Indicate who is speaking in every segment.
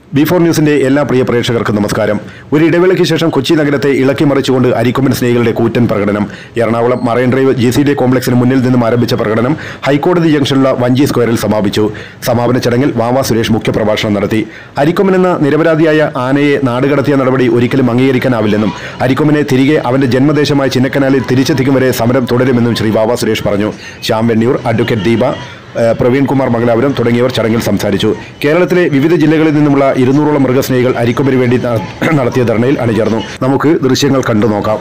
Speaker 1: B four ന്യൂസിന്റെ എല്ലാ പ്രിയ പ്രേക്ഷകർക്കും നമസ്കാരം ഒരു ഇടവേളയ്ക്ക് ശേഷം കൊച്ചി നഗരത്തെ ഇളക്കി മറിച്ചുകൊണ്ട് അരിക്കൊമ്പൻ സ്നേഹികളുടെ കൂറ്റൻ പ്രകടനം Ernakulam marine drive G C D കോംപ്ലക്സിന് മുന്നിൽ നിന്നും ആരംഭിച്ച പ്രകടനം ഹൈക്കോടതി ജംഗ്ഷനിലുള്ള വഞ്ചി സ്ക്വയറിൽ സമാപിച്ചു സമാപന ചടങ്ങിൽ വാവ സുരേഷ് മുഖ്യപ്രഭാഷണം നടത്തി അരിക്കൊമ്പൻ എന്ന നിരപരാധിയായ ആനയെ നാടുകടത്തിയ നടപടി ഒരിക്കലും അംഗീകരിക്കാനാവില്ലെന്നും അരിക്കൊമ്പനെ തിരികെ അവന്റെ ജന്മദേശമായ ചിന്നക്കനാലിൽ തിരിച്ചെത്തിക്കും വരെ സമരം തുടരുമെന്നും ശ്രീ വാവ സുരേഷ് പറഞ്ഞു ശ്യാം വെണ്ണിയൂർ അഡ്വക്കേറ്റ് ദീപ ഏഹ് പ്രവീൺ കുമാർ മംഗലാപുരം തുടങ്ങിയവർ ചടങ്ങിൽ സംസാരിച്ചു കേരളത്തിലെ വിവിധ ജില്ലകളിൽ നിന്നുമുള്ള ഇരുന്നൂറോളം മൃഗസ്നേഹികൾ അരിക്കൊമ്പന് വേണ്ടി ന- നടത്തിയ ധർണയിൽ അണിചേർന്നു നമുക്ക് ദൃശ്യങ്ങൾ കണ്ടു നോക്കാം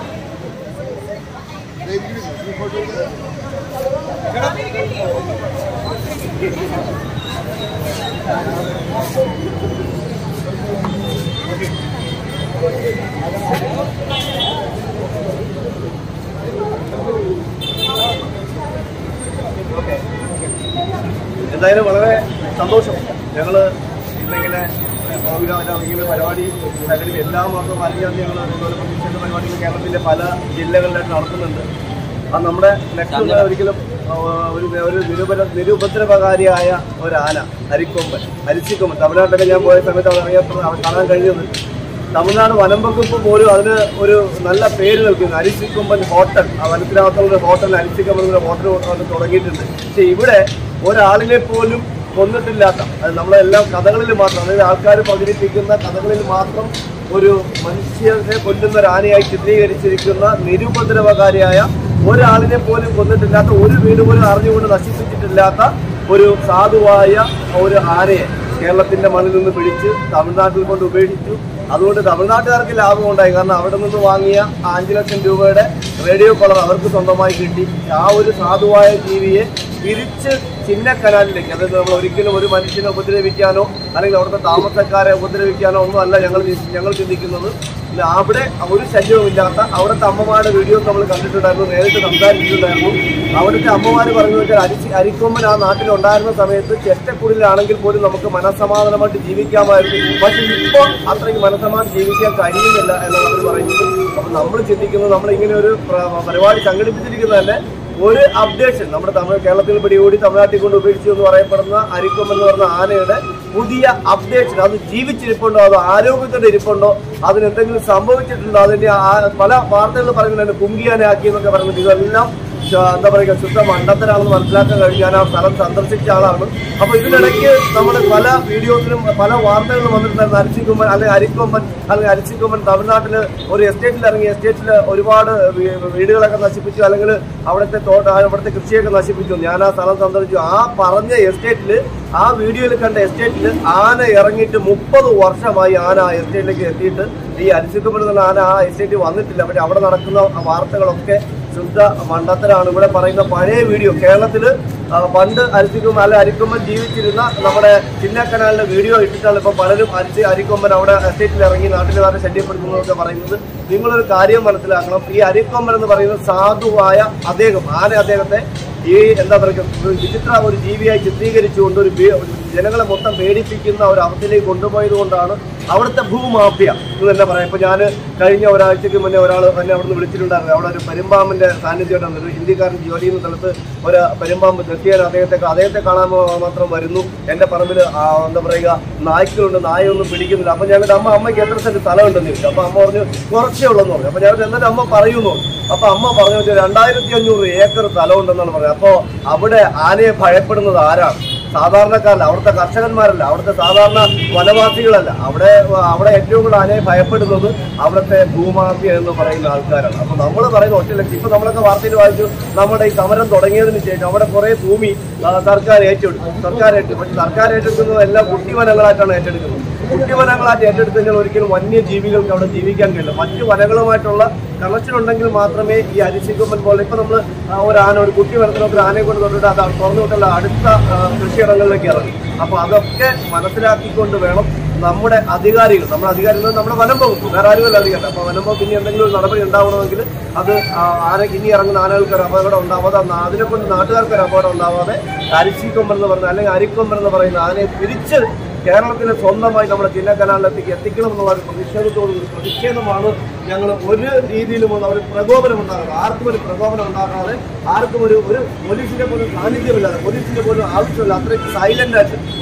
Speaker 2: എന്തായാലും വളരെ സന്തോഷം ഞങ്ങൾ ഇന്നിങ്ങനെ പ്രോഗ്രാം ഇങ്ങനെ പരിപാടി നഗരിൽ എല്ലാ മാസവും അഞ്ചാം തീയതി ഞങ്ങൾ അതുപോലെ പ്രതിഷേധ പരിപാടികൾ കേരളത്തിലെ പല ജില്ലകളിലായിട്ട് നടത്തുന്നുണ്ട് അത് നമ്മുടെ ലക്ഷ്യം ഒരിക്കലും ആ, ഒരു ഒരു നിരുപര നിരുപദ്രവകാരിയായ ഒരു ആന അരിക്കൊമ്പൻ അരിച്ചിക്കൊമ്പൻ തമിഴ്നാട്ടിലൊക്കെ ഞാൻ പോയ സമയത്ത് അവിടെ അറിയാത്ത അവിടെ കാണാൻ കഴിഞ്ഞത് തമിഴ്നാട് വനം വകുപ്പ് പോലും അതിന് ഒരു നല്ല പേര് നൽകുന്നു അരിച്ചിക്കൊമ്പൻ ഹോട്ടൽ ആ വനത്തിനകത്തുള്ള ഒരു ഹോട്ടൽ അരിച്ചിക്കൊമ്പൻ എന്നൊരു ഹോട്ടൽ അത് തുടങ്ങിയിട്ടുണ്ട് പക്ഷെ ഇവിടെ ഒരാളിനെ പോലും കൊന്നിട്ടില്ലാത്ത അത് നമ്മളെല്ലാം കഥകളിൽ മാത്രം അതായത് ആൾക്കാർ പ്രചരിപ്പിക്കുന്ന കഥകളിൽ മാത്രം ഒരു മനുഷ്യനെ കൊല്ലുന്ന ഒരു ആനയായി ചിത്രീകരിച്ചിരിക്കുന്ന നിരുപദ്രവകാരിയായ ഒരാളിനെ പോലും കൊന്നിട്ടില്ലാത്ത ഒരു വീട് പോലും അറിഞ്ഞുകൊണ്ട് നശിപ്പിച്ചിട്ടില്ലാത്ത ഒരു സാധുവായ ഒരു ആനയെ കേരളത്തിന്റെ മണ്ണിൽ നിന്ന് പിടിച്ച് തമിഴ്നാട്ടിൽ കൊണ്ട് ഉപേക്ഷിച്ചു അതുകൊണ്ട് തമിഴ്നാട്ടുകാർക്ക് ലാഭം ഉണ്ടായി കാരണം അവിടെ നിന്ന് വാങ്ങിയ ആ അഞ്ച് ലക്ഷം രൂപയുടെ റേഡിയോ കോളർ അവർക്ക് സ്വന്തമായി കിട്ടി ആ ഒരു സാധുവായ ജീവിയെ തിരിച്ച് ചിന്നക്കനാലിലേക്ക് അതായത് നമ്മൾ ഒരിക്കലും ഒരു മനുഷ്യനെ ഉപദ്രവിക്കാനോ അല്ലെങ്കിൽ അവിടുത്തെ താമസക്കാരെ ഉപദ്രവിക്കാനോ ഒന്നും അല്ല ഞങ്ങൾ ചി- ഞങ്ങൾ ചിന്തിക്കുന്നത് ഇല്ല, അവിടെ ഒരു ശല്യവുമില്ലാത്ത അവിടുത്തെ അമ്മമാരുടെ വീഡിയോസ് നമ്മൾ കണ്ടിട്ടുണ്ടായിരുന്നു നേരിട്ട് സംസാരിച്ചിട്ടുണ്ടായിരുന്നു അവിടുത്തെ അമ്മമാർ പറഞ്ഞു വെച്ചാൽ അരിച്ചി അരിക്കൊമ്പൻ ആ നാട്ടിൽ ഉണ്ടായിരുന്ന സമയത്ത് ചെറ്റക്കുടിലാണെങ്കിൽ പോലും നമുക്ക് മനസ്സമാധാനമായിട്ട് ജീവിക്കാമായിരുന്നു പക്ഷെ ഇപ്പോൾ അത്രയ്ക്ക് മനസ്സമാധാനം ജീവിക്കാൻ കഴിയുന്നില്ല എന്നാണ് അവർ പറയുന്നത് അപ്പൊ നമ്മൾ ചിന്തിക്കുന്നത് നമ്മൾ ഇങ്ങനെ ഒരു പ്ര- പരിപാടി സംഘടിപ്പിച്ചിരിക്കുന്നത് തന്നെ ഒരു അപ്ഡേഷൻ നമ്മുടെ തമിഴ് കേരളത്തിൽ പിടികൂടി തമിഴ്നാട്ടിൽ കൊണ്ട് ഉപേക്ഷിച്ചു എന്ന് പറയപ്പെടുന്ന അരിക്കൊമ്പൻ എന്ന് പറഞ്ഞ ആനയുടെ പുതിയ അപ്ഡേഷൻ അത് ജീവിച്ചിരിപ്പുണ്ടോ അതോ ആരോഗ്യത്തോടെ ഇരിപ്പുണ്ടോ അതിന് എന്തെങ്കിലും സംഭവിച്ചിട്ടുണ്ടോ അതിന്റെ ആ- പല വാർത്തകൾ പറയുന്നുണ്ട് കുങ്കിയാനാക്കി എന്നൊക്കെ പറയുന്നത് ഇതെല്ലാം ശ- എന്താ പറയുക ശുദ്ധ മണ്ടത്തരാണെന്ന് മനസ്സിലാക്കാൻ കഴിഞ്ഞ് ഞാൻ ആ സ്ഥലം സന്ദർശിച്ച ആളാണ് അപ്പൊ ഇതിനിടയ്ക്ക് നമ്മുടെ പല വീഡിയോസിലും പല വാർത്തകളും വന്നിട്ടുണ്ടായിരുന്നു അരിച്ചിക്കൊമ്പൻ അല്ലെങ്കിൽ അരിക്കൊമ്പൻ അല്ലെങ്കിൽ അരിച്ചിക്കൊമ്പൻ തമിഴ്നാട്ടില് ഒരു എസ്റ്റേറ്റിൽ ഇറങ്ങി എസ്റ്റേറ്റിൽ ഒരുപാട് വീ- വീടുകളൊക്കെ നശിപ്പിച്ചു അല്ലെങ്കിൽ അവിടുത്തെ തോട്ട അവിടുത്തെ കൃഷിയൊക്കെ നശിപ്പിച്ചു ഞാൻ ആ സ്ഥലം സന്ദർശിച്ചു ആ പറഞ്ഞ എസ്റ്റേറ്റില് ആ വീഡിയോയിൽ കണ്ട എസ്റ്റേറ്റിൽ ആന ഇറങ്ങിയിട്ട് മുപ്പത് വർഷമായി ആന ആ എസ്റ്റേറ്റിലേക്ക് എത്തിയിട്ട് ഈ അരിച്ചിക്കൊമ്പൻ എന്നുള്ള ആന ആ എസ്റ്റേറ്റിൽ വന്നിട്ടില്ല പക്ഷെ അവിടെ നടക്കുന്ന വാർത്തകളൊക്കെ ശുദ്ധ മണ്ടത്തരാണ് ഇവിടെ പറയുന്ന പഴയ വീഡിയോ കേരളത്തില് ആ, പണ്ട് അരിക്കൊമ്പൻ അല്ല അരിക്കൊമ്പൻ ജീവിച്ചിരുന്ന നമ്മുടെ ചിന്നക്കനാലിന്റെ വീഡിയോ ഇട്ടിട്ടാണ് ഇപ്പൊ പലരും അരിച്ച് അരിക്കൊമ്പൻ അവിടെ എസ്റ്റേറ്റിൽ ഇറങ്ങി നാട്ടിലുകാരെ ശല്യപ്പെടുത്തുന്നതൊക്കെ പറയുന്നത് നിങ്ങളൊരു കാര്യം മനസ്സിലാക്കണം ഈ അരിക്കൊമ്പൻ എന്ന് പറയുന്നത് സാധുവായ അദ്ദേഹം ആന അദ്ദേഹത്തെ ഈ എന്താ പറയുക ഒരു വിചിത്ര ഒരു ജീവിയായി ചിത്രീകരിച്ചുകൊണ്ട് ഒരു ഭീ- ജനങ്ങളെ മൊത്തം പേടിപ്പിക്കുന്ന ഒരു അവസ്ഥയിലേക്ക് കൊണ്ടുപോയത് കൊണ്ടാണ് അവിടുത്തെ ഭൂമാഫിയ എന്ന് തന്നെ പറയാം ഇപ്പൊ ഞാൻ കഴിഞ്ഞ ഒരാഴ്ചക്ക് മുന്നേ ഒരാൾ എന്നെ അവിടെ നിന്ന് വിളിച്ചിട്ടുണ്ടായിരുന്നു അവിടെ ഒരു പെരുമ്പാമ്പിന്റെ സാന്നിധ്യമായിട്ടാണ് ഒരു ഹിന്ദിക്കാരൻ ജോലി ചെയ്യുന്ന സ്ഥലത്ത് ഒരു പെരുമ്പാമ്പ് നിർത്തിയാൽ അദ്ദേഹത്തെ അദ്ദേഹത്തെ കാണാൻ മാത്രം വരുന്നു എന്റെ പറമ്പിൽ ആ, എന്താ പറയുക നായ്ക്കളുണ്ട് നായൊന്നും പിടിക്കുന്നില്ല അപ്പൊ ഞാൻ അമ്മ അമ്മയ്ക്ക് എത്ര സെന്റ് സ്ഥലം ഉണ്ടെന്ന് ചോദിച്ചു അപ്പൊ അമ്മ പറഞ്ഞു കുറച്ചേ ഉള്ളെന്ന് പറഞ്ഞു അപ്പൊ ഞാൻ എന്നിട്ട് അമ്മ പറയുന്നു അപ്പൊ അമ്മ പറഞ്ഞു വെച്ചാൽ രണ്ടായിരത്തി അഞ്ഞൂറ് ഏക്കർ സ്ഥലം ഉണ്ടെന്നാണ് പറഞ്ഞത് അപ്പോ അവിടെ ആനയെ ഭയപ്പെടുന്നത് ആരാണ് സാധാരണക്കാരല്ല അവിടുത്തെ കർഷകന്മാരല്ല അവിടുത്തെ സാധാരണ വനവാസികളല്ല അവിടെ അവിടെ ഏറ്റവും കൂടുതൽ ആനയെ ഭയപ്പെടുന്നത് അവിടുത്തെ ഭൂമാഫിയ എന്ന് പറയുന്ന ആൾക്കാരാണ് അപ്പൊ നമ്മൾ പറയുന്ന ഒറ്റ ലക്ഷ്യം ഇപ്പൊ നമ്മളൊക്കെ വാർത്തയിൽ വായിച്ചു നമ്മുടെ ഈ സമരം തുടങ്ങിയതിന് ശേഷം അവിടെ കുറെ ഭൂമി ആ, സർക്കാർ ഏറ്റെടുക്കും സർക്കാർ ഏറ്റെടുക്കും പക്ഷെ സർക്കാർ ഏറ്റെടുക്കുന്നത് എല്ലാം കുട്ടിവനങ്ങളായിട്ടാണ് ഏറ്റെടുക്കുന്നത് കുട്ടിവനങ്ങളായിട്ട് ഏറ്റെടുത്ത് കഴിഞ്ഞാൽ ഒരിക്കലും വന്യജീവികൾക്ക് അവിടെ ജീവിക്കാൻ കഴിയില്ല മറ്റു വനങ്ങളുമായിട്ടുള്ള കണക്ഷൻ ഉണ്ടെങ്കിൽ മാത്രമേ ഈ അരിശിക്കൊമ്പൻ പോലെ ഇപ്പൊ നമ്മൾ ഒരു ആന ഒരു കുട്ടി വനത്തിനൊക്കെ ഒരു ആനയെ കൊണ്ട് തൊട്ടിട്ട് അത് തുറന്നു വിട്ടുള്ള അടുത്ത ആ, കൃഷിയിടങ്ങളിലേക്ക് ഇറങ്ങി അപ്പൊ അതൊക്കെ മനസ്സിലാക്കിക്കൊണ്ട് വേണം നമ്മുടെ അധികാരികൾ നമ്മുടെ അധികാരികൾ നമ്മുടെ വനം വകുപ്പ് വേറെ ആരുമല്ല അധികാരം അപ്പൊ വനം വകുപ്പ് ഇനി എന്തെങ്കിലും ഒരു നടപടി ഉണ്ടാവണമെങ്കിൽ അത് ആ ആന ഇനി ഇറങ്ങുന്ന ആനകൾക്ക് ഒരു അപകടം ഉണ്ടാവാതെ അന്ന് അതിനെ കൊണ്ട് നാട്ടുകാർക്ക് ഒരു അപകടം ഉണ്ടാവാതെ അരിശിക്കൊമ്പൻ എന്ന് പറഞ്ഞ അല്ലെങ്കിൽ അരിക്കൊമ്പൻ എന്ന് പറയുന്ന ആനയെ തിരിച്ച് കേരളത്തിലെ സ്വന്തമായി നമ്മുടെ ചിന്നക്കനാലിലേക്ക് എത്തിക്കണം എന്നുള്ള ഒരു പ്രതിഷേധത്തോട് ഒരു പ്രതിഷേധമാണ് ഞങ്ങൾ ഒരു രീതിയിലും ഒന്നും ഒരു പ്രകോപനം ഉണ്ടാകാതെ ആർക്കും ഒരു പ്രകോപനം ഉണ്ടാകാതെ ആർക്കും ഒരു ഒരു പോലീസിന്റെ പോലും സാന്നിധ്യമില്ലാതെ പോലീസിന്റെ പോലും ആവശ്യമില്ല അത്രയ്ക്ക് സൈലന്റ് ആയിട്ട്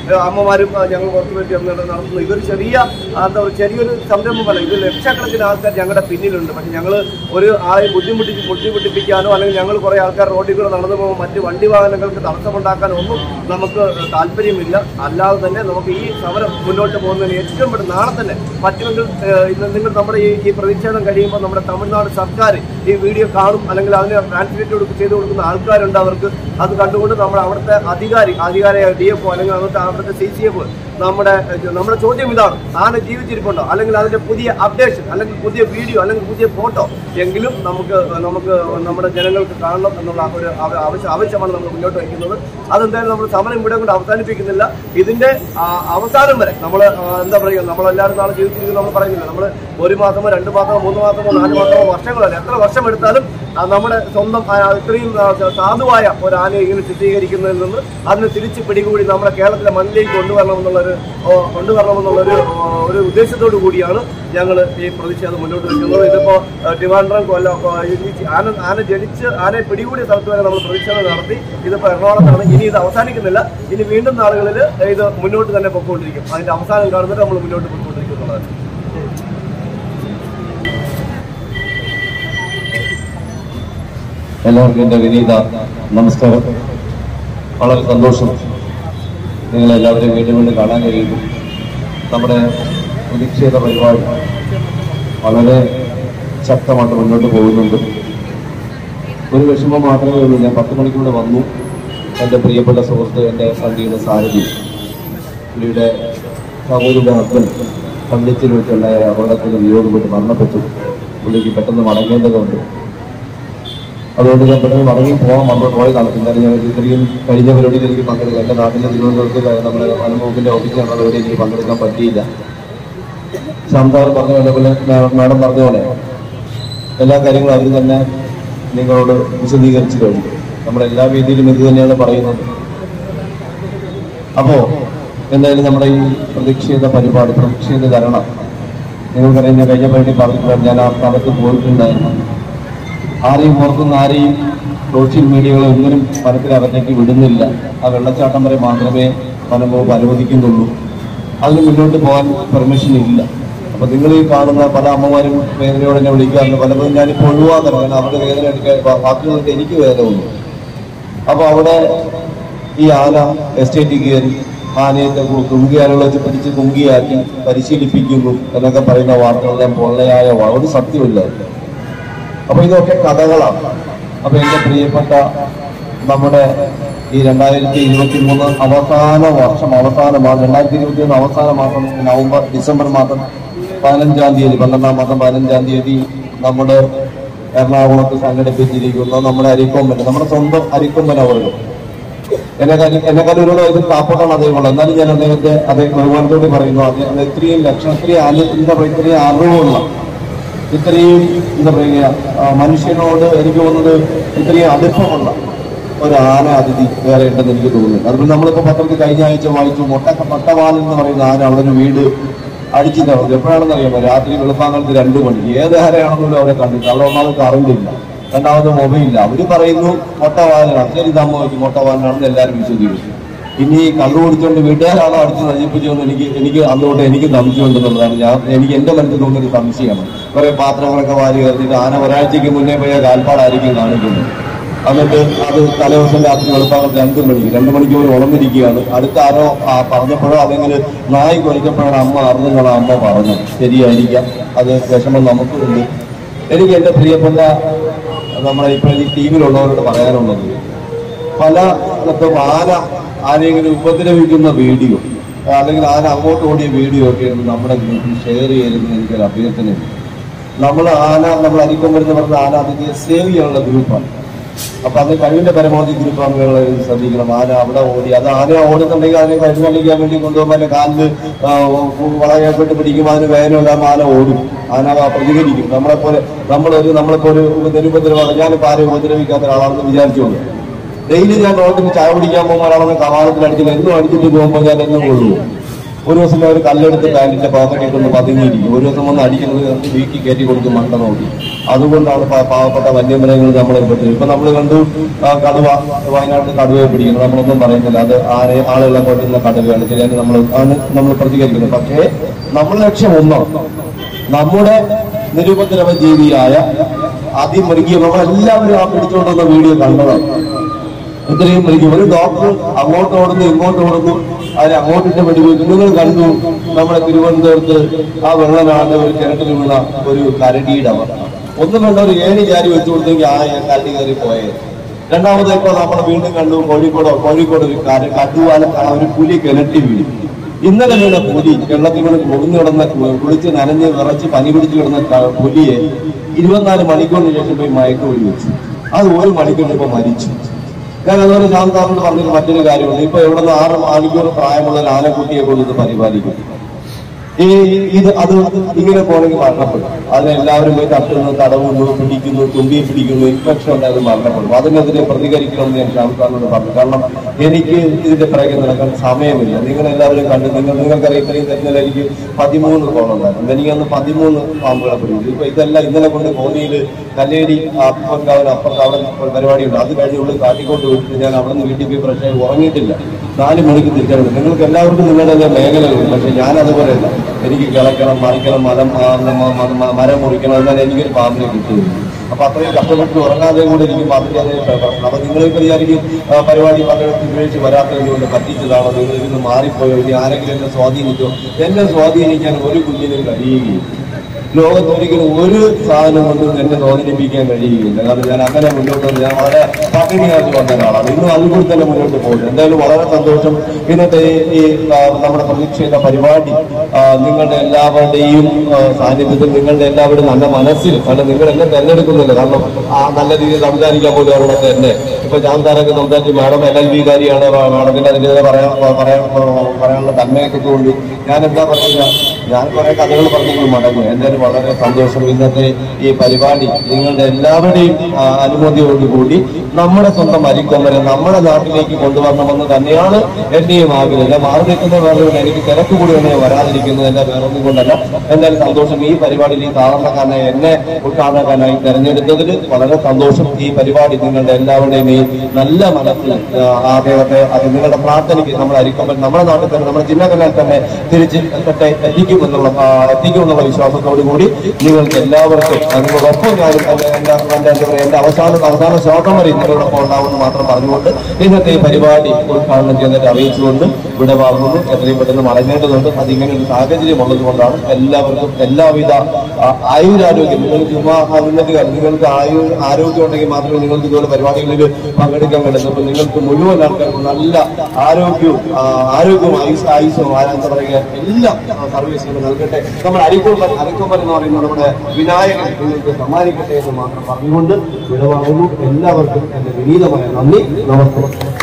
Speaker 2: ഏഹ്, അമ്മമാരും ആ, ഞങ്ങൾ പുറത്തു പറ്റി നടത്തുന്നു ഇതൊരു ചെറിയ ആ, എന്താ പറയുക ചെറിയൊരു സംരംഭമല്ല ഇത് ലക്ഷക്കണക്കിന് ആൾക്കാർ ഞങ്ങളുടെ പിന്നിലുണ്ട് പക്ഷെ ഞങ്ങൾ ഒരു ആളെ ബുദ്ധിമുട്ടി ബുദ്ധിമുട്ടിപ്പിക്കാനോ അല്ലെങ്കിൽ ഞങ്ങൾ കുറേ ആൾക്കാർ റോഡിൽ കൂടെ നടന്നു പോകുമ്പോൾ മറ്റ് വണ്ടി വാഹനങ്ങൾക്ക് തടസ്സമുണ്ടാക്കാനോ ഒന്നും നമുക്ക് താല്പര്യമില്ല അല്ലാതെ തന്നെ നമുക്ക് ഈ സമരം മുന്നോട്ട് പോകുന്നതിന് ഏറ്റവും പെട്ടെന്ന് നാളെ തന്നെ പറ്റുമെങ്കിൽ ഏഹ്, ഇന്ന് നിങ്ങൾ നമ്മുടെ ഈ ഈ പ്രതിഷേധം കഴിയുമ്പോൾ നമ്മുടെ തമിഴ്നാട് സർക്കാർ ഈ വീഡിയോ കാണും അല്ലെങ്കിൽ അതിന് ട്രാൻസ്ലേറ്റ് കൊടുക്കും ചെയ്ത് കൊടുക്കുന്ന ആൾക്കാരുണ്ട് അവർക്ക് അത് കണ്ടുകൊണ്ട് നമ്മുടെ അവിടുത്തെ അധികാരി അധികാരിയായ ഡി എഫ് അല്ലെങ്കിൽ അവിടുത്തെ അവിടുത്തെ സി സി എഫ് നമ്മുടെ ഏഹ്, നമ്മുടെ ചോദ്യം ഇതാണ് ആന ജീവിച്ചിരിപ്പുണ്ടോ അല്ലെങ്കിൽ അതിന്റെ പുതിയ അപ്ഡേഷൻ അല്ലെങ്കിൽ പുതിയ വീഡിയോ അല്ലെങ്കിൽ പുതിയ ഫോട്ടോ എങ്കിലും നമുക്ക് നമുക്ക് നമ്മുടെ ജനങ്ങൾക്ക് കാണണം എന്നുള്ള ഒരു ആവ- ആവശ്യം ആവശ്യമാണ് നമ്മൾ മുന്നോട്ട് വയ്ക്കുന്നത് അതെന്തായാലും നമ്മൾ സമരം ഇവിടെ കൊണ്ട് അവസാനിപ്പിക്കുന്നില്ല ഇതിന്റെ ആ, അവസാനം വരെ നമ്മൾ എന്താ പറയുക നമ്മളെല്ലാവരും നാളെ ജീവിച്ചിരിക്കും നമ്മൾ പറയുന്നില്ല നമ്മൾ ഒരു മാസമോ രണ്ട് മാസമോ മൂന്ന് മാസമോ നാല് മാസമോ വർഷങ്ങളല്ല എത്ര വർഷം എടുത്താലും ആ, നമ്മുടെ സ്വന്തം ആ, ഇത്രയും ആ, സാധുവായ ഒരു ആനയെ ഇങ്ങനെ ചിത്രീകരിക്കുന്നതിൽ നിന്ന് അതിനെ തിരിച്ച് പിടികൂടി നമ്മുടെ കേരളത്തിലെ മണ്ണിലേക്ക് കൊണ്ടുവരണമെന്നുള്ളൊരു ഓ, കൊണ്ടുവരണമെന്നുള്ളൊരു ഓ, ഒരു ഉദ്ദേശത്തോടു കൂടിയാണ് ഞങ്ങൾ ഈ പ്രതിഷേധം മുന്നോട്ട് വയ്ക്കുന്നത് ഇതിപ്പോ ആ, ട്രിവാൻഡ്രം കൊല്ലം ആ, ഈ ആന ആന ജനിച്ച് ആനയെ പിടികൂടിയ സ്ഥലത്ത് വരെ നമ്മൾ പ്രതിഷേധം നടത്തി ഇതിപ്പോ എറണാകുളത്താണ് ഇനി ഇത് അവസാനിക്കുന്നില്ല ഇനി വീണ്ടും നാളുകളിൽ ഇത് മുന്നോട്ട് തന്നെ പൊക്കോണ്ടിരിക്കും അതിന്റെ അവസാനം കാണുന്നത് നമ്മൾ മുന്നോട്ട് പൊക്കോണ്ടിരിക്കും എന്നുള്ളതാണ്
Speaker 3: എല്ലാവർക്കും എൻ്റെ വിനീത നമസ്കാരം വളരെ സന്തോഷം നിങ്ങളെല്ലാവരെയും വീണ്ടും വീണ്ടും കാണാൻ കഴിയുന്നു നമ്മുടെ പ്രതിഷേധ പരിപാടി വളരെ ശക്തമായിട്ട് മുന്നോട്ട് പോകുന്നുണ്ട് ഒരു വിഷമം മാത്രമേ ഉള്ളൂ ഞാൻ പത്ത് മണിക്കൂടെ വന്നു എൻ്റെ പ്രിയപ്പെട്ട സുഹൃത്ത് എൻ്റെ സംഗീത സാരഥി പുള്ളിയുടെ സഹോദരിയുടെ ഹസ്ബൻഡ് പള്ളിച്ചിൽ വെച്ചുണ്ടായ അപകടത്തിൽ വിയോഗപ്പെട്ട് മരണപ്പെട്ടു പുള്ളിക്ക് പെട്ടെന്ന് മടങ്ങേണ്ടതുണ്ട് അതുകൊണ്ട് ഞാൻ പെട്ടെന്ന് മടങ്ങി പോകാൻ വന്നു പോയതാണ് പിന്നെ ഞാൻ ഇത്രയും കഴിഞ്ഞ പരിപാടിയിൽ എനിക്ക് പങ്കെടുക്കാം എൻ്റെ നാട്ടിലെ തിരുവനന്തപുരത്ത് നമ്മുടെ അനുഭവത്തിന്റെ ഓഫീസിൽ നടന്ന പരിപാടി എനിക്ക് പങ്കെടുക്കാൻ പറ്റിയില്ല ശാന്താർ പറഞ്ഞ പോലെ മാഡം പറഞ്ഞ പോലെ എല്ലാ കാര്യങ്ങളും അവർ തന്നെ നിങ്ങളോട് വിശദീകരിച്ചു കഴിഞ്ഞു നമ്മുടെ എല്ലാ വേദിയിലും ഇത് തന്നെയാണ് പറയുന്നത് അപ്പോ എന്തായാലും നമ്മുടെ ഈ പ്രതിഷേധ പരിപാടി പ്രതിഷേധ ധരണം നിങ്ങൾക്കറിയാം ഞാൻ കഴിഞ്ഞ പരിപാടി പറഞ്ഞിട്ടുണ്ട് ഞാൻ ആ സ്ഥലത്ത് പോയിട്ടുണ്ടായിരുന്നു ആരെയും ഓർക്കുന്ന ആരെയും സോഷ്യൽ മീഡിയകളെ ഒന്നിനും ഫലത്തിനകത്തേക്ക് വിടുന്നില്ല ആ വെള്ളച്ചാട്ടം വരെ മാത്രമേ വനം വകുപ്പ് അനുവദിക്കുന്നുള്ളൂ അതിന് മുന്നോട്ട് പോകാൻ പെർമിഷൻ ഇല്ല അപ്പൊ നിങ്ങൾ ഈ കാണുന്ന പല അമ്മമാരും വേദനയോടെ എന്നെ വിളിക്കാറുണ്ട് പലപ്പോഴും ഞാനിപ്പോൾ ഒഴിവാക്കണം കാരണം അവരുടെ വേദന എടുക്കാൻ ബാക്കിയുള്ളവർക്ക് എനിക്ക് വേദന ഒന്നും അപ്പൊ അവിടെ ഈ ആന എസ്റ്റേറ്റിൽ കയറി ആനയെ കുങ്കിയാനുള്ള വെച്ച് പിടിച്ച് കുങ്കിയാക്കി പരിശീലിപ്പിക്കുന്നു എന്നൊക്കെ പറയുന്ന വാർത്തകളെല്ലാം പൊള്ളയായ വാ- ഒരു സത്യമില്ല അപ്പൊ ഇതൊക്കെ കഥകളാണ് അപ്പൊ എന്റെ പ്രിയപ്പെട്ട നമ്മുടെ ഈ രണ്ടായിരത്തി ഇരുപത്തി മൂന്ന് അവസാന വർഷം അവസാന മാസം രണ്ടായിരത്തി ഇരുപത്തി മൂന്ന് അവസാന മാസം നവംബർ ഡിസംബർ മാസം പതിനഞ്ചാം തീയതി പന്ത്രണ്ടാം മാസം പതിനഞ്ചാം തീയതി നമ്മുടെ എറണാകുളത്ത് സംഘടിപ്പിച്ചിരിക്കുന്ന നമ്മുടെ അരിക്കൊമ്പൻ നമ്മുടെ സ്വന്തം അരിക്കൊമ്പൻ അവர்கள் എന്നെക്കാളും എന്നെക്കാളും ഒരു ഇത് കാപ്പട്ടാണ് അദ്ദേഹമുള്ളത് എന്നാലും ഞാൻ അദ്ദേഹത്തെ അദ്ദേഹം ബഹുമാനത്തോട് പറയുന്നു അദ്ദേഹം ഇത്രയും ലക്ഷം ഇത്രയും അനു- എന്താ പറയുക ഇത്രയും അറിവുള്ള ഇത്രയും എന്താ പറയുക ആ, മനുഷ്യനോട് എനിക്ക് തോന്നുന്നത് ഇത്രയും അടുപ്പമുള്ള ഒരു ആന അതിഥി വേറെ ഉണ്ടെന്ന് എനിക്ക് തോന്നുന്നു അതുപോലെ നമ്മളിപ്പോ പത്രത്തിൽ കഴിഞ്ഞ ആഴ്ച വായിച്ചു മൊട്ട മട്ടവാൽ എന്ന് പറയുന്ന ആന അവിടെ ഒരു വീട് അടിച്ചു തറന്നു എപ്പോഴാണെന്ന് അറിയാമോ രാത്രി വെളുപ്പാങ്കാലത്ത് രണ്ടു മണിക്ക് ഏത് ആനയാണെന്നൊന്നും അവിടെ കണ്ടില്ല അവിടെ ഒന്നാമത് കറണ്ട് ഇല്ല രണ്ടാമത് മൊബൈൽ ഇല്ല അവര് പറയുന്നു മൊട്ടവാലനാണ് ശരി സംഭവിച്ചു മൊട്ടവാലനാണെന്ന് എല്ലാവരും വിശ്വസിക്കുന്നു ഇനി കള്ളു കുടിച്ചുകൊണ്ട് വീട്ടുകാരാണോ അടിച്ച് നശിപ്പിച്ചതെന്ന് എനിക്ക് എനിക്ക് അന്നുകൊണ്ട് എനിക്ക് സംശയമുണ്ടെന്നുള്ളതാണ് ഞാൻ എനിക്ക് എന്റെ മനസ്സിൽ തോന്നിയൊരു സംശയമാണ് കുറെ പാത്രങ്ങളൊക്കെ വാരി കയറിയിട്ട് ആന ഒരാഴ്ചക്ക് മുന്നേ പോയ കാൽപ്പാടായിരിക്കും കാണിക്കുന്നത് എന്നിട്ട് അത് തലേദിവസം രാത്രി വെളുപ്പാകം രണ്ടു മണിക്ക് രണ്ടു മണിക്ക് പോലും ഉണർന്നിരിക്കുകയാണ് അടുത്ത ആരോ ആ പറഞ്ഞപ്പോഴോ അല്ലെങ്കിൽ നായി കുറിച്ചപ്പോഴാണ് അമ്മ അറിഞ്ഞെന്നുള്ള അമ്മ പറഞ്ഞത് ശരിയായിരിക്കാം അത് വിഷമം നമുക്കുണ്ട് എനിക്ക് എന്റെ പ്രിയപ്പെട്ട നമ്മുടെ ഇപ്പോൾ ഈ ടീമിലുള്ളവരോട് പറയാനുള്ളത് പല സ്ഥലത്തും ആന ആരെങ്കിലും ഉപദ്രവിക്കുന്ന വീഡിയോ അല്ലെങ്കിൽ ആന അങ്ങോട്ട് ഓടിയ വീഡിയോ ഒക്കെ നമ്മുടെ ഗ്രൂപ്പിൽ ഷെയർ ചെയ്യരുതെന്ന് എനിക്കൊരു അഭ്യർത്ഥനയുണ്ട് നമ്മൾ ആന നമ്മൾ അരിക്കൊമ്പരുന്ന് പറഞ്ഞ ആന അതിനെ സേവ് ചെയ്യാനുള്ള ഗ്രൂപ്പാണ് അപ്പൊ അത് കഴിവിന്റെ പരമാവധി ഗ്രൂപ്പ് അംഗങ്ങൾ ശ്രദ്ധിക്കണം ആന അവിടെ ഓടി അത് ആന ഓടുന്നുണ്ടെങ്കിൽ അതിനെ കരുതലിക്കാൻ വേണ്ടി കൊണ്ടുപോകുമ്പോൾ അതിന്റെ കാലില് ആ, വളയപ്പെട്ട് പിടിക്കുമ്പോൾ അതിന് വേദനയില്ലാമ ആന ഓടും ആന പ്രതികരിക്കും നമ്മളെപ്പോലെ നമ്മളൊരു നമ്മളിപ്പോ ഒരു ഉപദ്രവം ഞാനിപ്പോ ആരെയും ഉപദ്രവിക്കാത്ത ഒരാളാണെന്ന് വിചാരിച്ചുകൊണ്ട് ഡെയിലി ഞാൻ റോഡിൽ ചായ കുടിക്കാൻ പോകുമ്പോൾ ഒരാളെ കവാടത്തിൽ അടിച്ചില്ല എന്നും അടിച്ചിട്ട് പോകുമ്പോൾ ഞാൻ എന്നും കൊള്ളും ഒരു ദിവസം അവർ കല്ലെടുത്ത് പാൻറ്റിന്റെ പോക്കറ്റിൽ കൊണ്ട് പതുങ്ങിയിരിക്കും ഒരു ദിവസം വന്ന് അടിക്കുന്നത് വീക്കി കയറ്റി കൊടുത്ത് മണ്ട നോക്കി അതുകൊണ്ടാണ് പാ- പാവപ്പെട്ട വന്യമൃഗങ്ങൾ നമ്മളെ പെട്ടത് ഇപ്പൊ നമ്മൾ കണ്ടു ആ, കടുവ വയനാട്ടിൽ കടുവയെ പിടിക്കുന്നത് നമ്മളൊന്നും പറയുന്നില്ല അത് ആരെ ആളുകളെ കൊണ്ടുന്ന കടുവയാണ് ശരിയാണ് നമ്മൾ ആണ് നമ്മൾ പ്രതികരിക്കുന്നത് പക്ഷേ നമ്മുടെ ലക്ഷ്യം ഒന്നാണ് നമ്മുടെ നിരുപദ്രവ ജീവിയായ അതിമൃഗീയ നമ്മളെല്ലാവരും ആ പിടിച്ചുകൊണ്ടുവന്ന വീഡിയോ കണ്ടതാണ് ഇത്രയും മൃഗം ഒരു ഡോക്ടർ അങ്ങോട്ട് ഓടുന്നു ഇങ്ങോട്ട് ഓടുന്നു അതിന് അങ്ങോട്ടിട്ട് വെടിവെക്കും നിങ്ങൾ കണ്ടു നമ്മുടെ തിരുവനന്തപുരത്ത് ആ വെള്ളനാട് ഒരു കിണറ്റിൽ വീണ ഒരു കരടിയുടെ അവസ്ഥ ഒന്നും വേണ്ട ഒരു ഏണി ചാരി വെച്ചു കൊടുത്തെങ്കിൽ ആ കരടി കയറി പോയത് രണ്ടാമത് ഇപ്പൊ നമ്മൾ വീണ്ടും കണ്ടു കോഴിക്കോട് കോഴിക്കോട് ഒരു കര കട്ടുവാലത്താണ് ഒരു പുലി കിണറ്റി വീണു ഇന്നലെ വീണ പുലി വെള്ളത്തിൽ വീണ് കൊടുന്നു കിടന്ന കു- കുളിച്ച് നനഞ്ഞ് വിറച്ച് പനി പിടിച്ച് കിടന്ന ക- പുലിയെ ഇരുപത്തിനാല് മണിക്കൂറിന് ശേഷം പോയി മയക്കുവഴി വെച്ചു അത് ഒരു മണിക്കൂറിന് ഇപ്പൊ മരിച്ചു ഞാൻ അതുപോലെ ശാന്താറിനോട് പറഞ്ഞൊരു മറ്റൊരു കാര്യമുണ്ട് ഇപ്പൊ ഇവിടെ നിന്ന് ആറ് മണിക്കൂർ പ്രായമുള്ള ഒരു ആനക്കുട്ടിയെ കൊണ്ട് ഇത് പരിപാലിക്കും ഈ ഇത് അത് ഇങ്ങനെ പോണെങ്കിൽ മരണപ്പെടും അതിനെ എല്ലാവരും പോയി തട്ടുന്നു തടവുന്നു പിടിക്കുന്നു തുമ്പി പിടിക്കുന്നു ഇൻഫെക്ഷൻ ഉണ്ടായത് മരണപ്പെടും അതിനെതിരെ പ്രതികരിക്കണമെന്ന് ഞാൻ ശാന്താറിനോട് പറഞ്ഞു കാരണം എനിക്ക് ഇതിന്റെ പിറകെ നടക്കാൻ സമയമില്ല നിങ്ങൾ എല്ലാവരും കണ്ടു നിങ്ങൾ നിങ്ങൾക്കറിയാം ഇത്രയും തെറ്റിനാൽ എനിക്ക് പതിമൂന്ന് കോളുണ്ടായിരുന്നു എനിക്ക് അന്ന് പതിമൂന്ന് പാമ്പുകളെ പിടിച്ചു ഇപ്പൊ ഇതെല്ലാം ഇന്നലെ കൊണ്ട് കോന്നിയിൽ കല്ലേരി അപ്പുറക്കാവൻ അപ്പുറത്ത് അവിടെ ഒരു പരിപാടിയുണ്ട് അത് കഴിഞ്ഞ് ഉള്ളിൽ കാട്ടിക്കൊണ്ട് വിട്ടിട്ട് ഞാൻ അവിടെ നിന്ന് വീട്ടിൽ പോയി ഫ്രഷ് ആയി ഉറങ്ങിയിട്ടില്ല നാല് മണിക്ക് തിരിച്ചറിഞ്ഞു നിങ്ങൾക്ക് എല്ലാവർക്കും നിങ്ങളുടെ മേഖലകളുണ്ട് പക്ഷെ ഞാൻ അതുപോലെയല്ല എനിക്ക് കിളക്കണം മറിക്കണം മരം ആ, മ- മ- മ- മരം മുറിക്കണം എന്നാൽ എനിക്കൊരു പാമ്പിനെ കിട്ടുകയുള്ളൂ അപ്പൊ അത്രയും കഷ്ടപ്പെട്ട് ഉറങ്ങാതെ കൂടെ ഇരിക്കും അതിന്റെ അതേ പ്രശ്നം അപ്പൊ നിങ്ങൾക്ക് വിചാരിക്കും ആ, പരിപാടി പങ്കെടുത്ത് ഉപയോഗിച്ച് വരാത്തത് കൊണ്ട് പറ്റിച്ചതാണോ നിങ്ങൾ ഇതിന് മാറിപ്പോയോ ഇനി ആരെങ്കിലും എന്നെ സ്വാധീനിച്ചോ എന്നെ സ്വാധീനിക്കാൻ ഒരു കുഞ്ഞിനും കഴിയുകയില്ല ലോകത്ത് ഒരിക്കലും ഒരു സാധനം കൊണ്ടും എന്നെ സ്വാധീനിപ്പിക്കാൻ കഴിയുകയില്ല കാരണം ഞാൻ അങ്ങനെ മുന്നോട്ട് വന്ന് ഞാൻ വളരെ പട്ടിണിയാക്കി വന്ന ഒരാളാണ് ഇന്നും അതുകൂടി തന്നെ മുന്നോട്ട് പോകുന്നു എന്തായാലും വളരെ സന്തോഷം ഇന്നത്തെ ഈ- ഈ ആ, നമ്മുടെ പ്രതിഷേധ പരിപാടി ആ, നിങ്ങളുടെ എല്ലാവരുടെയും ആ, സാന്നിധ്യത്തിൽ നിങ്ങളുടെ എല്ലാവരുടെയും നല്ല മനസ്സിൽ കാരണം നിങ്ങൾ എന്നെ തെരഞ്ഞെടുക്കുന്നില്ല കാരണം ആ നല്ല രീതിയിൽ സംസാരിക്കാൻ പോലും അവിടെ തന്നെ ഇപ്പൊ ഞാൻ താരൊക്കെ സംസാരിച്ച് മാഡം എൽ എൽ വികാരിയാണ് മാഡത്തിന് അതിൻ്റെ പറയാൻ പറയാൻ പറയാനുള്ള തന്മയൊക്കെ കൊണ്ട് ഞാൻ എന്താ പറയുക ഞാൻ കുറെ കഥകൾ പറഞ്ഞു മടങ്ങും എന്തായാലും വളരെ സന്തോഷം ഇന്നത്തെ ഈ പരിപാടി നിങ്ങളുടെ എല്ലാവരുടെയും ആ, അനുമതിയോടുകൂടി നമ്മുടെ സ്വന്തം അരിക്കൊമ്പരെ നമ്മുടെ നാട്ടിലേക്ക് കൊണ്ടുവരണമെന്ന് തന്നെയാണ് എന്റെയും ആഗ്രഹം ഞാൻ മാറി നിൽക്കുന്ന വേറെ എനിക്ക് തിരക്ക് കൂടി തന്നെ വരാതിരിക്കുന്നത് എന്റെ വേറൊന്നും കൊണ്ടല്ല എന്തായാലും സന്തോഷം ഈ പരിപാടിയിൽ ഈ സാധാരണക്കാരനെ എന്നെ ഉദ്ഘാടകനായി തെരഞ്ഞെടുത്തതിൽ വളരെ സന്തോഷം ഈ പരിപാടി നിങ്ങളുടെ എല്ലാവരുടെയും ഈ നല്ല മനസ്സിൽ ആ, അദ്ദേഹത്തെ അത് നിങ്ങളുടെ പ്രാർത്ഥനയ്ക്ക് നമ്മുടെ അരിക്കൊമ്പൻ നമ്മുടെ നാട്ടിൽ തന്നെ നമ്മുടെ ജില്ലകളിൽ തന്നെ തിരിച്ച് എത്തട്ടെ എത്തിക്കുമെന്നുള്ള ആ, എത്തിക്കുമെന്നുള്ള വിശ്വാസത്തോടു കൂടി നിങ്ങൾക്ക് എല്ലാവർക്കും നിങ്ങളൊപ്പം ഞാനും എന്റെ എന്റെ എന്റെ എന്താ പറയുക എന്റെ അവസാന അവസാന ശ്ലോകം വരെ നിങ്ങളോടൊപ്പം ഉണ്ടാവുമെന്ന് മാത്രം പറഞ്ഞുകൊണ്ട് ഇന്നത്തെ ഈ പരിപാടി ഉദ്ഘാടനം ചെയ്തിട്ട് അറിയിച്ചുകൊണ്ട് ഇവിടെ വാങ്ങുന്നു എത്രയും പെട്ടെന്ന് മടങ്ങേണ്ടതുണ്ട് അത് ഇങ്ങനെ ഒരു സാഹചര്യം ഉള്ളത് കൊണ്ടാണ് എല്ലാവർക്കും എല്ലാവിധ ആ, ആയുരാരോഗ്യം നിങ്ങൾക്ക് ചുമ്മാ ആ ഉന്നതി കാര്യം നിങ്ങൾക്ക് ആയു ആരോഗ്യം ഉണ്ടെങ്കിൽ മാത്രമേ നിങ്ങൾക്ക് ഇതുപോലെ പരിപാടികളിൽ പങ്കെടുക്കാൻ കഴിയുള്ളൂ അപ്പൊ നിങ്ങൾക്ക് മുഴുവൻ ആൾക്കാർക്കും നല്ല ആരോഗ്യവും ആ, ആരോഗ്യവും ആയുസ് ആയുസും ആ, എന്താ പറയുക എല്ലാം സർവീസുകൾ നൽകട്ടെ നമ്മുടെ അരിക്കൊമ്പൻ അരിക്കൊമ്പൻ എന്ന് പറയുന്നത് നമ്മുടെ വിനായകൻ നിങ്ങൾക്ക് സമ്മാനിക്കട്ടെ എന്ന് മാത്രം പറഞ്ഞുകൊണ്ട് വിടവാങ്ങുന്നു എല്ലാവർക്കും എന്റെ വിനീതമായ നന്ദി നമസ്കാരം